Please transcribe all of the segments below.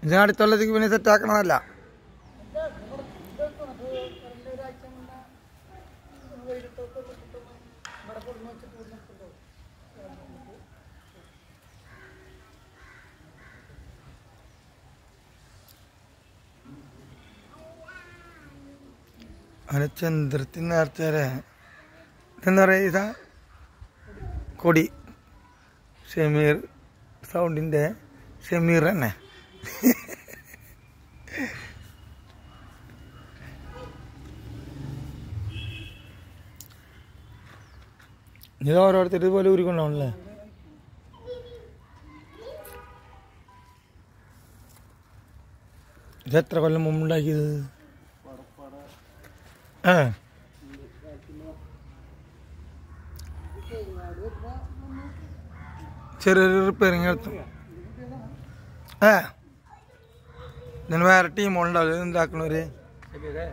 ഇത് അടുത്തുള്ളതിക്ക് പിന്നെ സെറ്റ് ആക്കണതല്ല അങ്ങനെ ചന്ദ്രത്തിന് നേരത്തെ വരെ എന്താ പറയുക ഇതാ കൊടി ഷമീർ സൗണ്ടിൻ്റെ ഷമീർ തന്നെ ഇത് ഓരോരുത്തർ ഇതുപോലെ ഉരുക്കൊണ്ടാവണല്ലേ ഇത് എത്ര കൊല്ലം മുമ്പ് ഉണ്ടാക്കിയത് ആ ചെറിയൊരു റിപ്പയറിങ് നടത്തും ആ ഇതിന് വേറെ ടീമുണ്ടാവില്ല ഇത് എന്താക്കണവര് ഷമീറേ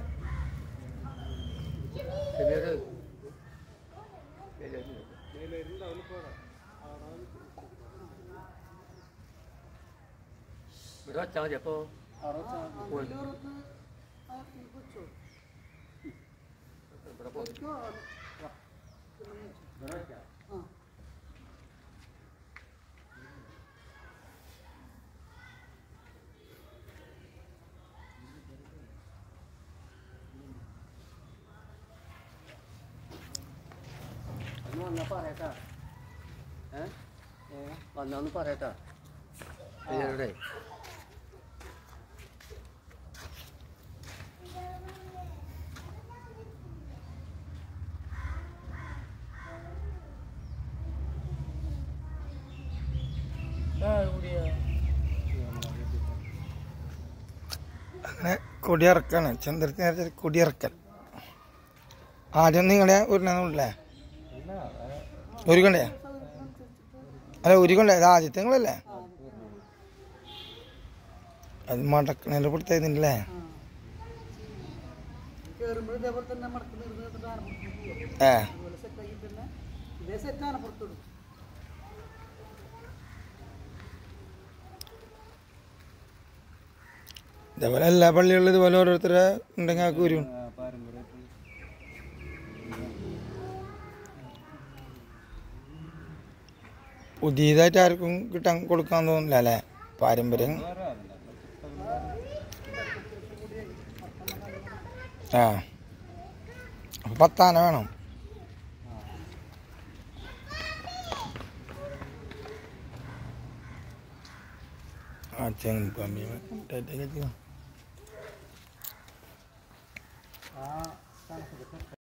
ഷമീറ് ഇവിടെ വെച്ചാൽ മതി അപ്പോൾ ഇവിടെ പോ അന്ന് വന്നാ പറയട്ടാ ഏ വന്നാന്ന് പറയട്ടാ എല്ലാവരുടെ അങ്ങനെ കൊടിയിറക്കാണ് ചന്ദ്രത്തിന് നേരത്തെ കൊടിയിറക്കൽ ആദ്യം നിങ്ങളെ ഉരുളേ ഒരുക്കണ്ടേ അല്ല ഒരുക്കണ്ടേ ഇത് ആദ്യത്തെ നിങ്ങളല്ലേ അത് മടക്കണേൻ്റെ പിടുത്തല്ലേ കയറുമ്പോൾ ഇതേപോലെ തന്നെ മടക്കി നിർന്നിട്ട് ആരംഭിക്കും ഏ അതുപോലെ സെറ്റാക്കി തന്നെ ഇതേ സെറ്റാണ് പുറത്തിടും ഇതേപോലെ എല്ലാ പള്ളികളിലും ഇതുപോലെ ഓരോരുത്തരെ ഉണ്ടെങ്കിൽ ആക്കി വരും പുതിയതായിട്ട് ആർക്കും കിട്ടാൻ കൊടുക്കാൻ തോന്നില്ല അല്ലേ പാരമ്പര്യം ആ അപ്പൊ പത്താന വേണം ആ ചെങ്ങപ്പമ്മി ആ